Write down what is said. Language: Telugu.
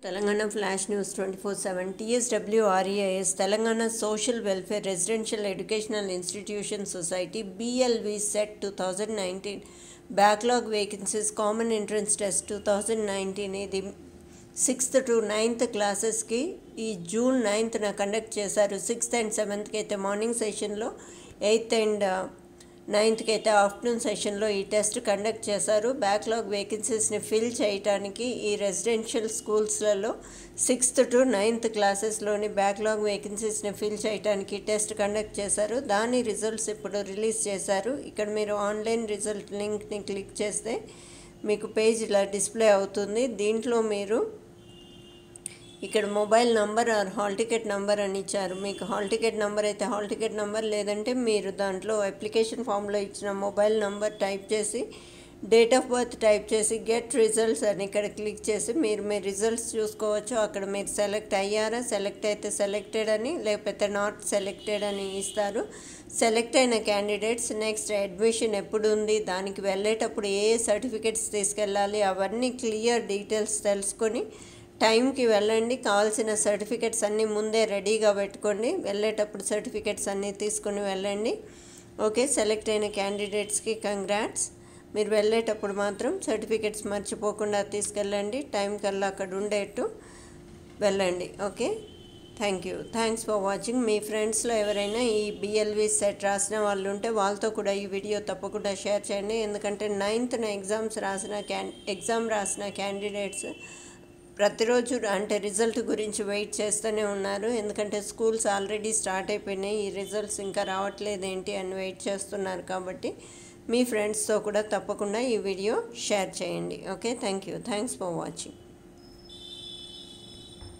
Telangana flash news twenty four seven TSWRAS Telangana social welfare residential educational institution society BLV set two thousand nineteen backlog vacancies common entrance test two thousand nineteen ఇది సిక్స్త్ టు నైన్త్ క్లాసెస్కి ఈ జూన్ నైన్త్న కండక్ట్ చేశారు సిక్స్త్ అండ్ సెవెంత్కి అయితే మార్నింగ్ సెషన్లో ఎయిత్ అండ్ నైన్త్కి అయితే ఆఫ్టర్నూన్ సెషన్లో ఈ టెస్ట్ కండక్ట్ చేశారు బ్యాక్లాగ్ వేకెన్సీస్ని ఫిల్ చేయడానికి ఈ రెసిడెన్షియల్ స్కూల్స్లలో సిక్స్త్ టు నైన్త్ క్లాసెస్లోని బ్యాక్లాగ్ వేకెన్సీస్ని ఫిల్ చేయడానికి టెస్ట్ కండక్ట్ చేశారు దాని రిజల్ట్స్ ఇప్పుడు రిలీజ్ చేశారు ఇక్కడ మీరు ఆన్లైన్ రిజల్ట్ లింక్ని క్లిక్ చేస్తే మీకు పేజ్ ఇలా డిస్ప్లే అవుతుంది దీంట్లో మీరు ఇక్కడ mobile number or hall ticket number అని ఇచ్చారు మీకు హాల్ టికెట్ నంబర్ అయితే హాల్ టికెట్ నంబర్ లేదంటే మీరు దాంట్లో అప్లికేషన్ ఫామ్లో ఇచ్చిన మొబైల్ నంబర్ టైప్ చేసి డేట్ ఆఫ్ బర్త్ టైప్ చేసి గెట్ రిజల్ట్స్ అని ఇక్కడ క్లిక్ చేసి మీరు మీ రిజల్ట్స్ చూసుకోవచ్చు అక్కడ మీరు సెలెక్ట్ అయ్యారా సెలెక్ట్ అయితే సెలెక్టెడ్ అని లేకపోతే నాట్ సెలెక్టెడ్ అని ఇస్తారు సెలెక్ట్ అయిన క్యాండిడేట్స్ నెక్స్ట్ అడ్మిషన్ ఎప్పుడు ఉంది దానికి వెళ్ళేటప్పుడు ఏ ఏ సర్టిఫికెట్స్ తీసుకెళ్ళాలి అవన్నీ క్లియర్ డీటెయిల్స్ తెలుసుకొని టైంకి వెళ్ళండి కావాల్సిన సర్టిఫికెట్స్ అన్నీ ముందే రెడీగా పెట్టుకోండి వెళ్ళేటప్పుడు సర్టిఫికెట్స్ అన్నీ తీసుకొని వెళ్ళండి ఓకే సెలెక్ట్ అయిన క్యాండిడేట్స్కి కంగ్రాట్స్ మీరు వెళ్ళేటప్పుడు మాత్రం సర్టిఫికెట్స్ మర్చిపోకుండా తీసుకెళ్ళండి టైం కల్లా అక్కడ ఉండేట్టు వెళ్ళండి okay thank you thanks for watching మీ ఫ్రెండ్స్లో ఎవరైనా ఈ బిఎల్వి సెట్ రాసిన వాళ్ళు ఉంటే వాళ్ళతో కూడా ఈ వీడియో తప్పకుండా షేర్ చేయండి ఎందుకంటే నైన్త్న ఎగ్జామ్స్ రాసిన క్యాన్ ఎగ్జామ్ రాసిన క్యాండిడేట్స్ ప్రతిరోజు అంటే రిజల్ట్ గురించి వెయిట్ చేస్తూనే ఉన్నారు ఎందుకంటే స్కూల్స్ ఆల్రెడీ స్టార్ట్ అయిపోయినాయి ఈ రిజల్ట్స్ ఇంకా రావట్లేదు ఏంటి అని వెయిట్ చేస్తున్నారు కాబట్టి మీ ఫ్రెండ్స్తో కూడా తప్పకుండా ఈ వీడియో షేర్ చేయండి okay thank you thanks for watching